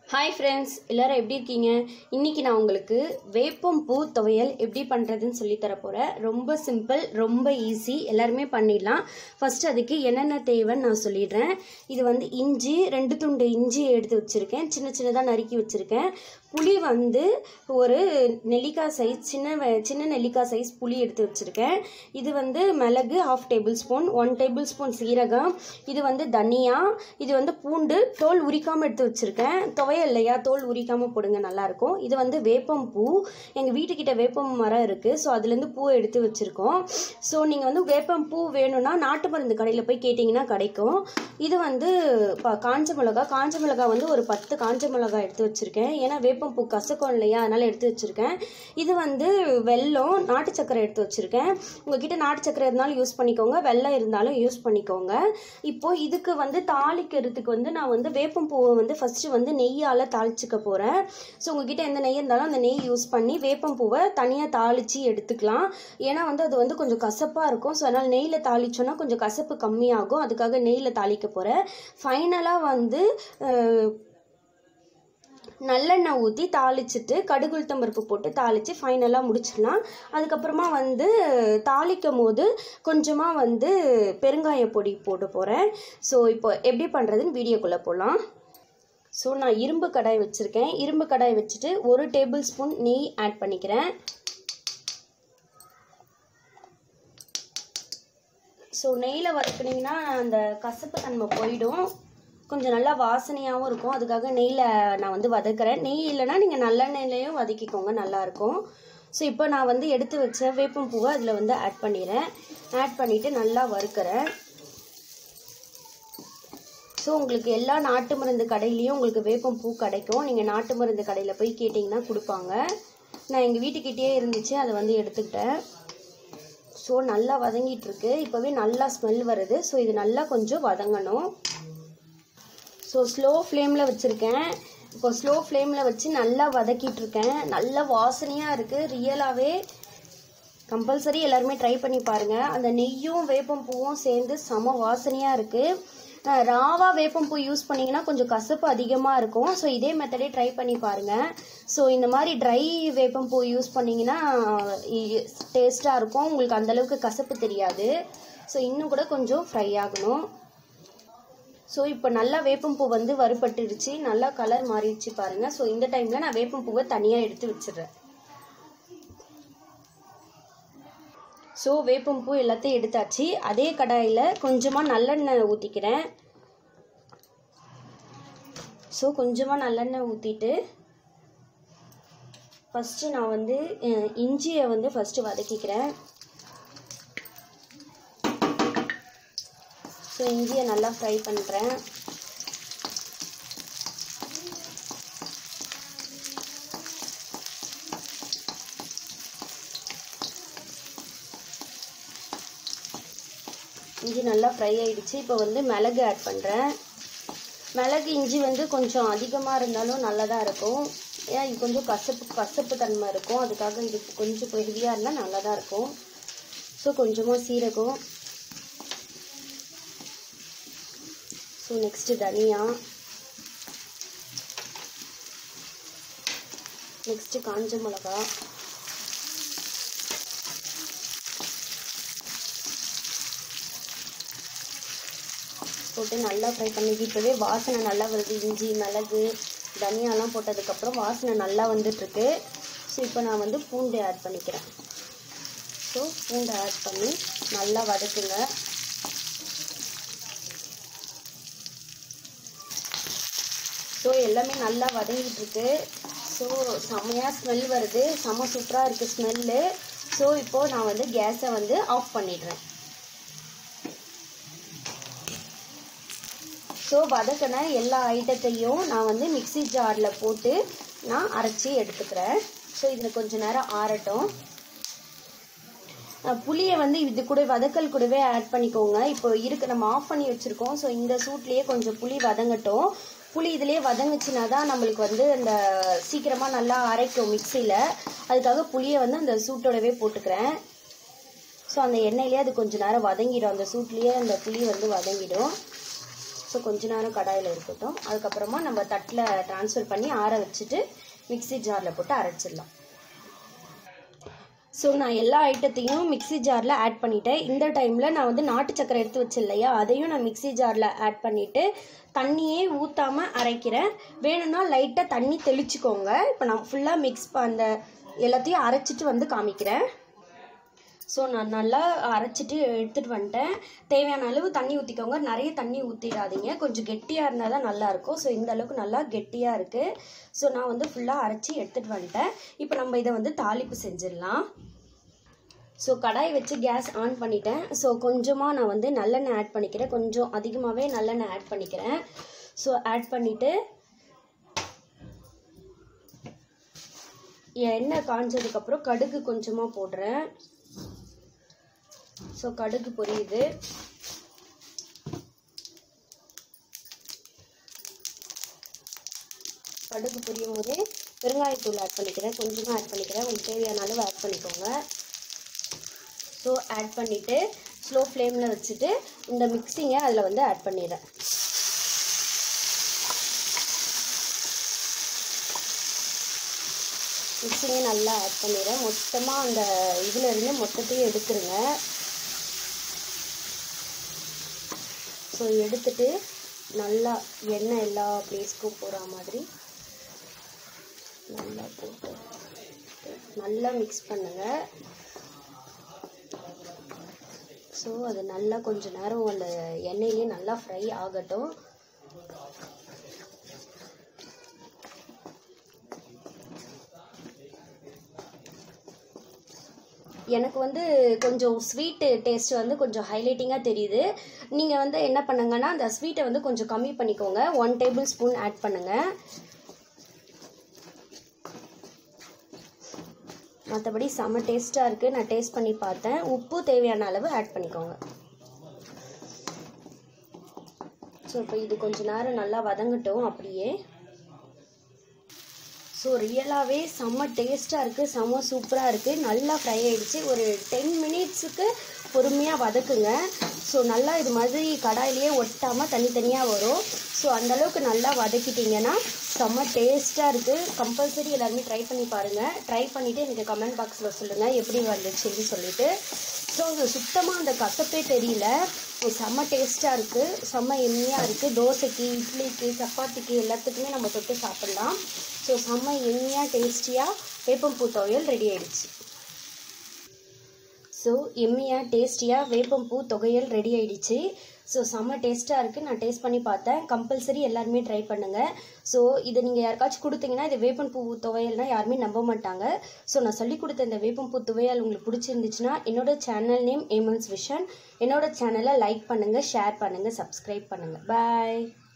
hi friends எல்லாரும் எப்படி இருக்கீங்க இன்னைக்கு நான் உங்களுக்கு வேப்பம் பூ துவையல் எப்படி பண்ணுறதுன்னு சொல்லி தர போகிறேன் ரொம்ப சிம்பிள் ரொம்ப ஈஸி எல்லாருமே பண்ணிடலாம் ஃபர்ஸ்ட் அதுக்கு என்னென்ன தேவைன்னு நான் சொல்லிடுறேன் இது வந்து இஞ்சி ரெண்டு துண்டு இஞ்சி எடுத்து வச்சுருக்கேன் சின்ன சின்னதாக நறுக்கி வச்சுருக்கேன் புளி வந்து ஒரு நெல்லிக்காய் சைஸ் சின்ன வெ- சின்ன நெல்லிக்காய் சைஸ் புளி எடுத்து வச்சுருக்கேன் இது வந்து மிளகு half tablespoon one tablespoon சீரகம் இது வந்து தனியா இது வந்து பூண்டு தோல் உரிக்காமல் எடுத்து வச்சுருக்கேன் துவையல் இல்லையா தோல் உரிக்காமல் போடுங்க நல்லாயிருக்கும் இது வந்து வேப்பம் பூ எங்கள் வீட்டுக்கிட்ட வேப்பம் மரம் இருக்குது ஸோ அதுலேருந்து பூ எடுத்து வச்சுருக்கோம் ஸோ நீங்கள் வந்து வேப்பம் பூ வேணும்னா நாட்டு மருந்து கடையில் போய் கேட்டிங்கன்னா கிடைக்கும் இது வந்து ப- காஞ்ச மிளகா காஞ்ச மிளகா வந்து ஒரு பத்து காஞ்ச மிளகா எடுத்து வச்சுருக்கேன் ஏன்னா வேப்பம் பூ கசக்கும் இல்லையா அதனால் எடுத்து வச்சுருக்கேன் இது வந்து வெல்லம் நாட்டு சக்கரை எடுத்து வச்சுருக்கேன் உங்ககிட்ட நாட்டு சக்கரை இருந்தாலும் யூஸ் பண்ணிக்கோங்க வெல்லம் இருந்தாலும் யூஸ் பண்ணிக்கோங்க இப்போ இதுக்கு வந்து தாளிக்கிறதுக்கு வந்து நான் வந்து வேப்பம் பூவை வந்து ஃபஸ்ட்டு வந்து நெய்யால் தாளிச்சுக்க போகிறேன் ஸோ உங்ககிட்ட எந்த நெய் இருந்தாலும் அந்த நெய் யூஸ் பண்ணி வேப்பம் பூவை தனியாக தாளித்து எடுத்துக்கலாம் ஏன்னா வந்து அது வந்து கொஞ்சம் கசப்பாக இருக்கும் ஸோ அதனால் நெய்யில் தாளிச்சோன்னா கொஞ்சம் கசப்பு கம்மியாகும் அதுக்காக நெய்யில் தாளிக்க போகிறேன் ஃபைனலாக வந்து அஹ், நல்லெண்ணெய் ஊற்றி தாளிச்சிட்டு கடுகு உளுத்தம் பருப்பு போட்டு தாளித்து ஃபைனலாக முடிச்சிடலாம் அதுக்கப்புறமா வந்து தாளிக்கும் போது கொஞ்சமாக வந்து பெருங்காய பொடி போட்டு போகிறேன் ஸோ இப்போ எப்படி பண்ணுறதுன்னு வீடியோக்குள்ளே போகலாம் ஸோ நான் இரும்பு கடாய் வச்சுருக்கேன் இரும்பு கடாய் வச்சுட்டு ஒரு டேபிள் ஸ்பூன் நெய் ஆட் பண்ணிக்கிறேன் ஸோ நெய்யில் வதக்குனீங்கன்னா அந்த கசப்பு தன்மை போயிடும் கொஞ்சம் நல்லா வாசனையாகவும் இருக்கும் அதுக்காக நெய்யில் நான் வந்து வதக்குறேன் நெய் இல்லைன்னா நீங்கள் நல்லெண்ணெயிலையும் வதக்கிக்கோங்க நல்லாயிருக்கும் ஸோ இப்போ நான் வந்து எடுத்து வச்ச வேப்பம் பூவை அதில் வந்து ஆட் பண்ணிடுறேன் ஆட் பண்ணிவிட்டு நல்லா வறுக்கிறேன் ஸோ உங்களுக்கு எல்லா நாட்டு மருந்து கடையிலையும் உங்களுக்கு வேப்பம் பூ கிடைக்கும் நீங்கள் நாட்டு மருந்து கடையில் போய் கேட்டிங்கன்னா கொடுப்பாங்க நான் எங்கள் வீட்டுக்கிட்டேயே இருந்துச்சு அதை வந்து எடுத்துக்கிட்டேன் ஸோ நல்லா வதங்கிட்டு இருக்கு இப்போவே நல்லா ஸ்மெல் வருது ஸோ இது நல்லா கொஞ்சம் வதங்கணும் ஸோ ஸ்லோ ஃப்ளேமில் வச்சுருக்கேன் இப்போ ஸ்லோ ஃப்ளேமில் வச்சு நல்லா வதக்கிட்டு இருக்கேன் நல்ல வாசனையாக இருக்குது ரியலாகவே கம்பல்சரி எல்லாருமே ட்ரை பண்ணி பாருங்கள் அந்த நெய்யும் வேப்பம் பூவும் சேர்ந்து செம வாசனையாக இருக்குது ராவா வேப்பம் பூ யூஸ் பண்ணிங்கன்னா கொஞ்சம் கசப்பு அதிகமாக இருக்கும் ஸோ இதே மெத்தடே ட்ரை பண்ணி பாருங்கள் ஸோ இந்த மாதிரி ட்ரை வேப்பம் பூ யூஸ் பண்ணிங்கன்னா டேஸ்ட்டாக இருக்கும் உங்களுக்கு அந்தளவுக்கு கசப்பு தெரியாது ஸோ இன்னும் கூட கொஞ்சம் ஃப்ரை ஆகணும் ஸோ இப்போ நல்லா வேப்பம்பூ வந்து வறுபட்டுடுச்சு நல்லா கலர் மாறிடுச்சு பாருங்கள் ஸோ இந்த டைமில் நான் வேப்பம்பூவை தனியாக எடுத்து வச்சிடுறேன் ஸோ வேப்பம்பூ எல்லாத்தையும் எடுத்தாச்சு அதே கடாயில் கொஞ்சமாக நல்லெண்ணெய் ஊற்றிக்கிறேன் ஸோ கொஞ்சமாக நல்லெண்ணெய் ஊற்றிட்டு ஃபஸ்ட்டு நான் வந்து அஹ், இஞ்சியை வந்து ஃபஸ்ட்டு வதக்கிக்கிறேன் ஸோ இஞ்சியை நல்லா ஃப்ரை பண்ணுறேன் இஞ்சி நல்லா ஃப்ரை ஆயிடுச்சு இப்போ வந்து மிளகு ஆட் பண்ணுறேன் மிளகு இஞ்சி வந்து கொஞ்சம் அதிகமாக இருந்தாலும் நல்லதாக இருக்கும் ஏன் இது கொஞ்சம் கசப்பு கசப்பு தன்மை இருக்கும் அதுக்காக இது கொஞ்சம் ஹெவியாக இருந்தால் நல்லதாக இருக்கும் ஸோ கொஞ்சமாக சீரகம் ஸோ நெக்ஸ்ட்டு தனியா நெக்ஸ்ட்டு காஞ்ச மிளகா போட்டு நல்லா ஃப்ரை பண்ணிட்டு இப்போவே வாசனை நல்லா வருது இஞ்சி மிளகு தனியாலாம் போட்டதுக்கப்புறம் வாசனை நல்லா வந்துட்டுருக்கு ஸோ இப்போ நான் வந்து பூண்டு ஆட் பண்ணிக்கிறேன் ஸோ பூண்டு ஆட் பண்ணி நல்லா வதக்குங்க ஸோ எல்லாமே நல்லா வதங்கிட்டு இருக்கு ஸோ செம்மையாக ஸ்மெல் வருது செம்ம சூப்பராக இருக்குது ஸ்மெல்லு ஸோ இப்போது நான் வந்து கேஸை வந்து ஆஃப் பண்ணிடுறேன் ஸோ வதக்கின எல்லா ஐட்டத்தையும் நான் வந்து மிக்ஸி ஜாரில் போட்டு நான் அரைச்சி எடுத்துக்கிறேன் ஸோ இதில் கொஞ்ச நேரம் ஆறட்டும் அஹ் புளியை வந்து இது கூட வதக்கல் கூடவே ஆட் பண்ணிக்கோங்க இப்போ இருக்கு நம்ம ஆஃப் பண்ணி வச்சுருக்கோம் ஸோ இந்த சூட்லேயே கொஞ்சம் புளி வதங்கட்டும் புளி இதுலேயே வதங்குச்சுனா தான் நம்மளுக்கு வந்து அந்த சீக்கிரமாக நல்லா அரைக்கும் மிக்சியில் அதுக்காக புளியை வந்து அந்த சூட்டோடவே போட்டுக்கிறேன் ஸோ அந்த எண்ணெயிலே அது கொஞ்ச நேரம் வதங்கிடும் அந்த சூட்லேயே அந்த புளி வந்து வதங்கிடும் ஸோ கொஞ்ச நேரம் கடாயில் இருக்கட்டும் அதுக்கப்புறமா நம்ம தட்டில் ட்ரான்ஸ்ஃபர் பண்ணி ஆற வச்சுட்டு மிக்ஸி ஜாரில் போட்டு அரைச்சிடலாம் ஸோ நான் எல்லா ஐட்டத்தையும் மிக்ஸி ஜாரில் ஆட் பண்ணிட்டேன் இந்த டைமில் நான் வந்து நாட்டு சக்கரை எடுத்து வச்சேன் இல்லையா அதையும் நான் மிக்ஸி ஜாரில் ஆட் பண்ணிவிட்டு தண்ணியே ஊற்றாமல் அரைக்கிறேன் வேணும்னா லைட்டாக தண்ணி தெளிச்சுக்கோங்க இப்போ நான் ஃபுல்லாக மிக்ஸ் அந்த எல்லாத்தையும் அரைச்சிட்டு வந்து காமிக்கிறேன் ஸோ நான் நல்லா அரைச்சிட்டு எடுத்துகிட்டு வந்துட்டேன் தேவையான அளவு தண்ணி ஊற்றிக்கோங்க நிறைய தண்ணி ஊற்றிடாதீங்க கொஞ்சம் கெட்டியாக இருந்தால் தான் நல்லாயிருக்கும் ஸோ இந்த அளவுக்கு நல்லா கெட்டியாக இருக்குது ஸோ நான் வந்து ஃபுல்லாக அரைச்சி எடுத்துகிட்டு வந்துட்டேன் இப்போ நம்ம இதை வந்து தாளிப்பு செஞ்சிடலாம் ஸோ கடாய் வச்சு கேஸ் ஆன் பண்ணிட்டேன் ஸோ கொஞ்சமாக நான் வந்து நல்லெண்ணெய் ஆட் பண்ணிக்கிறேன் கொஞ்சம் அதிகமாகவே நல்லெண்ணெய் ஆட் பண்ணிக்கிறேன் ஸோ ஆட் பண்ணிவிட்டு எண்ணெய் காஞ்சதுக்கப்புறம் கடுகு கொஞ்சமாக போடுறேன் ஸோ கடுகு பொரியுது கடுகு பொரியும் போதே பெருங்காயத்தூள் ஆட் பண்ணிக்கிறேன் கொஞ்சமாக ஆட் பண்ணிக்கிறேன் உங்களுக்கு தேவையான அளவு ஆட் பண்ணிக்கோங்க ஸோ ஆட் பண்ணிவிட்டு ஸ்லோ ஃப்ளேமில் வச்சுட்டு இந்த மிக்ஸிங்கை அதில் வந்து ஆட் பண்ணிடுறேன் மிக்ஸிங்கை நல்லா ஆட் பண்ணிடுறேன் மொத்தமாக அந்த இதில் இருந்து மொத்தத்தையும் எடுத்துருங்க ஸோ எடுத்துட்டு நல்லா எண்ணெய் எல்லா பிளேஸ்க்கும் போகிற மாதிரி நல்லா போட்டு நல்லா மிக்ஸ் பண்ணுங்கள் ஸோ அது நல்லா கொஞ்ச நேரம் அந்த எண்ணெயிலே நல்லா ஃப்ரை ஆகட்டும் எனக்கு வந்து கொஞ்சம் ஸ்வீட்டு டேஸ்ட் வந்து கொஞ்சம் ஹைலைட்டிங்காக தெரியுது நீங்கள் வந்து என்ன பண்ணுங்கன்னா அந்த ஸ்வீட்டை வந்து கொஞ்சம் கம்மி பண்ணிக்கோங்க ஒன் டேபிள் ஸ்பூன் ஆட் பண்ணுங்கள் மற்றபடி செம்ம டேஸ்ட்டாக இருக்குது நான் டேஸ்ட் பண்ணி பார்த்தேன் உப்பு தேவையான அளவு ஆட் பண்ணிக்கோங்க ஸோ இப்போ இது கொஞ்ச நேரம் நல்லா வதங்கட்டும் அப்படியே ஸோ ரியலாகவே செம்ம டேஸ்ட்டாக இருக்குது செம்ம சூப்பராக இருக்குது நல்லா ஃப்ரை ஆகிடுச்சு ஒரு டென் மினிட்ஸுக்கு பொறுமையாக வதக்குங்க ஸோ நல்லா இது மாதிரி கடாயிலேயே ஒட்டாமல் தனித்தனியாக வரும் ஸோ அந்தளவுக்கு நல்லா வதக்கிட்டிங்கன்னா செம்ம டேஸ்ட்டாக இருக்குது கம்பல்சரி எல்லாருமே ட்ரை பண்ணி பாருங்கள் ட்ரை பண்ணிவிட்டு எனக்கு கமெண்ட் பாக்ஸில் சொல்லுங்கள் எப்படி வந்துச்சுன்னு சொல்லிட்டு ஸோ அது சுத்தமாக அந்த கசப்பே தெரியல செம்ம டேஸ்ட்டாக இருக்குது செம்ம எம்மியாக இருக்குது தோசைக்கு இட்லிக்கு சப்பாத்திக்கு எல்லாத்துக்குமே நம்ம தொட்டு சாப்பிட்லாம் ஸோ செம்ம எம்மியாக டேஸ்டியாக வேப்பம்பூ துவையல் ரெடி ஆயிடுச்சு ஸோ எம்மியாக டேஸ்டியாக வேப்பம்பூ தொகையல் ரெடி ஆயிடுச்சு ஸோ செம்ம டேஸ்ட்டாக இருக்குது நான் டேஸ்ட் பண்ணி பார்த்தேன் கம்பல்சரி எல்லாருமே ட்ரை பண்ணுங்கள் ஸோ இதை நீங்கள் யாருக்காச்சும் கொடுத்தீங்கன்னா இது வேப்பம்பூ துவையல்னா யாருமே நம்ப மாட்டாங்க ஸோ நான் சொல்லி கொடுத்த இந்த வேப்பம்பூ துவையல் உங்களுக்கு பிடிச்சிருந்துச்சுன்னா என்னோட சேனல் நேம் ஏமன்ஸ் விஷன் என்னோட சேனலை லைக் பண்ணுங்கள் ஷேர் பண்ணுங்கள் சப்ஸ்கிரைப் பண்ணுங்கள் பாய்